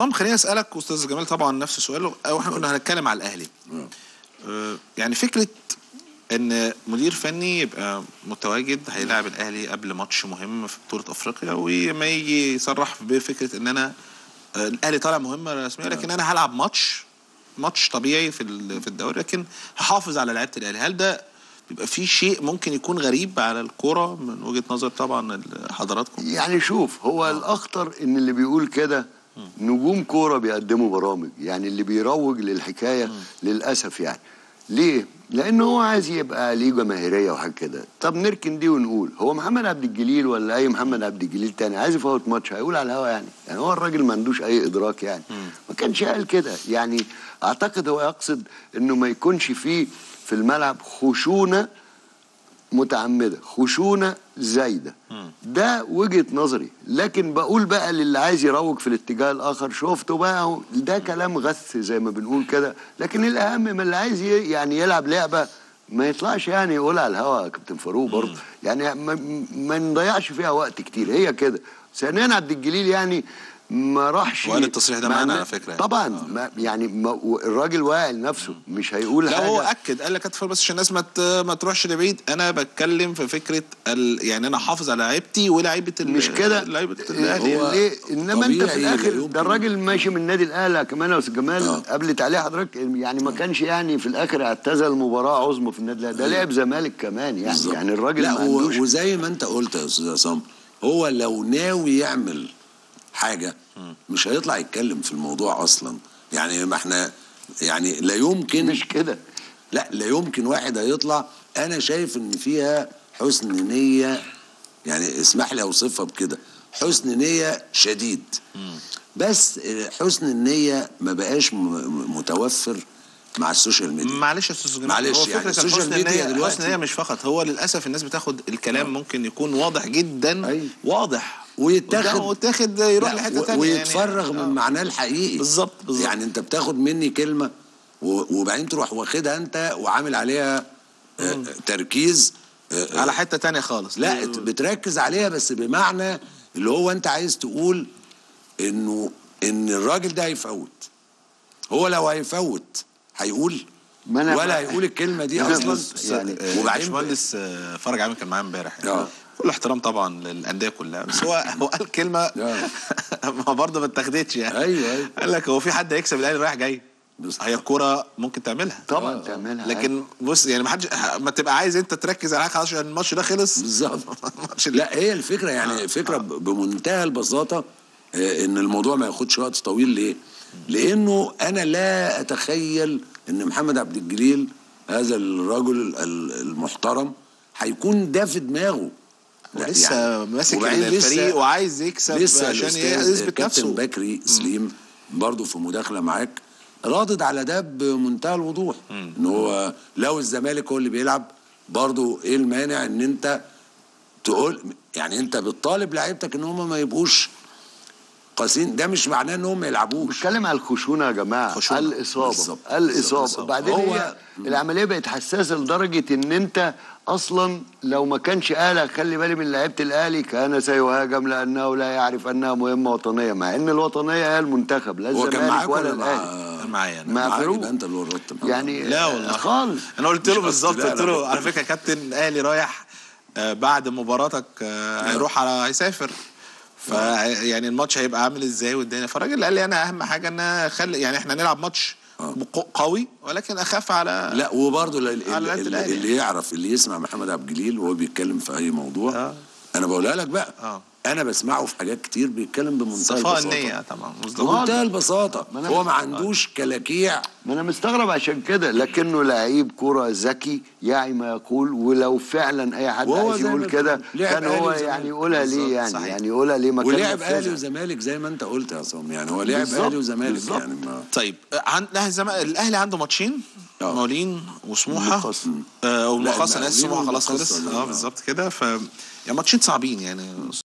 المهم خليني اسالك استاذ جمال طبعا نفس السؤال او احنا كنا هنتكلم على الاهلي آه، يعني فكره ان مدير فني يبقى متواجد هيلاعب الاهلي قبل ماتش مهم في بطوله افريقيا وما يجي يصرح بفكره ان انا آه، الاهلي طالع مهمه رسميه لكن انا هلعب ماتش ماتش طبيعي في ال- في الدوري لكن هحافظ على لعيبه الاهلي هل ده بيبقى في شيء ممكن يكون غريب على الكوره من وجهه نظر طبعا ال- حضراتكم يعني شوف هو الاخطر ان اللي بيقول كده نجوم كوره بيقدموا برامج يعني اللي بيروج للحكايه للاسف يعني ليه لان هو عايز يبقى ليه جماهيريه وحاجه كده طب نركن دي ونقول هو محمد عبد الجليل ولا اي محمد عبد الجليل تاني عايز يفوت ماتش هيقول على الهوا يعني يعني هو الراجل ما عندوش اي ادراك يعني ما كانش قال كده يعني اعتقد هو يقصد انه ما يكونش فيه في الملعب خشونه متعمده خشونه زايده ده وجهه نظري لكن بقول بقى للي عايز يروج في الاتجاه الاخر شفته بقى أهو، ده كلام غث زي ما بنقول كده لكن الاهم من اللي عايز ي- يعني يلعب لعبه ما يطلعش يعني يقول على الهوا يا كابتن فاروق برضه يعني ما, ما نضيعش فيها وقت كتير هي كده ثانيا عبد الجليل يعني ما راحش وقال التصريح ده ما- معانا ما- على فكرة يعني. طبعا ما يعني ما الراجل واعي لنفسه مش هيقول لا حاجه هو اكد قال لك اتفضل بس عشان الناس ما ت- ما تروحش لبعيد انا بتكلم في فكره ال... يعني انا احافظ على لعيبتي ولاعيبه ال- مش كده لعيبه الاهلي هو ليه انما انت في طبيعي لا الاخر يمكن. ده الراجل ماشي من النادي الاهلي كمان يا استاذ جمال آه. قبل تعليق حضرتك يعني ما كانش يعني في الاخر اعتزل مباراه عظمى في النادي الاهلي ده لعب زمالك كمان يعني بالظبط. يعني الراجل لا ما و- عندوش وزي ما انت قلت يا استاذ عصام هو لو ناوي يعمل حاجه مش هيطلع يتكلم في الموضوع اصلا يعني ما احنا يعني لا يمكن مش كده لا لا يمكن واحد هيطلع انا شايف ان فيها حسن نيه يعني اسمح لي اوصفها بكده حسن نيه شديد بس حسن النيه ما بقاش م- م- متوفر مع السوشيال ميديا معلش يا استاذ جمال معلش هو يعني فكره السوشيال الحسن ميديا النية- دلوقتي- الحسن النية مش فقط هو للاسف الناس بتاخد الكلام ممكن يكون واضح جدا أيوة. واضح ويتاخد وتاخد يروح لا، لحته و- ثانيه ويتفرغ من معناه الحقيقي بالظبط بالظبط يعني انت بتاخد مني كلمه و- وبعدين تروح واخدها انت وعامل عليها آه، تركيز آه، آه، على حته ثانيه خالص لا ت- بتركز عليها بس بمعنى اللي هو انت عايز تقول انه ان الراجل ده هيفوت هو لو هيفوت هيقول ما أنا ولا بقى- هيقول الكلمه دي أنا اصلا بص- يعني يعني وبعدين باشمهندس آه، فرج عامل كان معايا امبارح يعني آه. كل احترام طبعا للانديه كلها بس هو هو قال كلمه آه. ما برضه ما اتاخدتش يعني أيوة، أيوة. قال لك هو في حد هيكسب الاهلي رايح جاي بس- هي الكوره ممكن تعملها طبعا تعملها لكن بص يعني ما حدش ما تبقى عايز انت تركز على حاجه خلاص عشان الماتش ده خلص بالظبط الماتش اللي- لا هي الفكره يعني فكره ب- بمنتهى البساطه آه، ان الموضوع ما ياخدش وقت طويل ليه؟ لانه انا لا اتخيل ان محمد عبد الجليل هذا الرجل ال- المحترم هيكون ده في دماغه لا، ولسه يعني- ماسك وبعدين الفريق لسه- وعايز يكسب لسه عشان الأستاذ يثبت كابتن نفسه بكري سليم برضه في مداخله معاك رادد على ده بمنتهى الوضوح ان هو لو الزمالك هو اللي بيلعب برضه ايه المانع ان انت تقول يعني انت بتطالب لعيبتك ان هم ما يبقوش قاسين ده مش معناه ان هم ما يلعبوش بتكلم على الخشونه يا جماعه خشونة. الاصابه بالظبط. الاصابه بالظبط. بعدين هو- هي العمليه بقت حساسه لدرجه ان انت اصلا لو ما كانش قالها خلي بالي من لعيبه الاهلي كان سيهاجم لانه لا يعرف انها مهمه وطنيه مع ان الوطنيه هي المنتخب لا هو كان الزمالك معاك ولا ولا مع الاهلي معايا انا مع معاك فاروق. يبقى انت اللي ورطت معاه. يعني لا والله خالص انا قلت له مش بالظبط قصدي، لا، قلت لا. له على فكره يا كابتن الاهلي رايح آه، بعد مباراتك آه، هيروح على هيسافر ف يعني الماتش هيبقى عامل ازاي والدنيا فالراجل قال لي انا اهم حاجه ان اخلي يعني احنا نلعب ماتش بق- قوي ولكن اخاف على لا وبرضه ال- ال- على لعيبة ال- الأهلي. اللي يعرف اللي يسمع محمد عبد الجليل وهو بيتكلم في اي موضوع آه. انا بقولها لك بقى آه. انا بسمعه في حاجات كتير بيتكلم بمنتهى صفاء البساطه النيه طبعا بمنتهى البساطه ما أنا هو مش- ما عندوش كلاكيع ما انا مستغرب عشان كده لكنه لعيب كرة ذكي يعي ما يقول ولو فعلا اي حد وهو عايز زي ما يقول كده بتقول، لعب كان أهلي هو وزمالك. يعني يقولها ليه بالظبط، يعني صحيح. يعني يقولها ليه ما كان ولعب ينفذها. اهلي وزمالك زي ما انت قلت يا عصام يعني هو لعب بالظبط، اهلي وزمالك بالظبط. يعني ما طيب آه، عن لا الزم... الاهلي عنده ماتشين آه. مقاولين وسموحه المقص. آه لا، ومقاصه انا المقاولين سموحه خلاص والمقص خلص ده. اه بالظبط كده ف يعني ماتشين صعبين يعني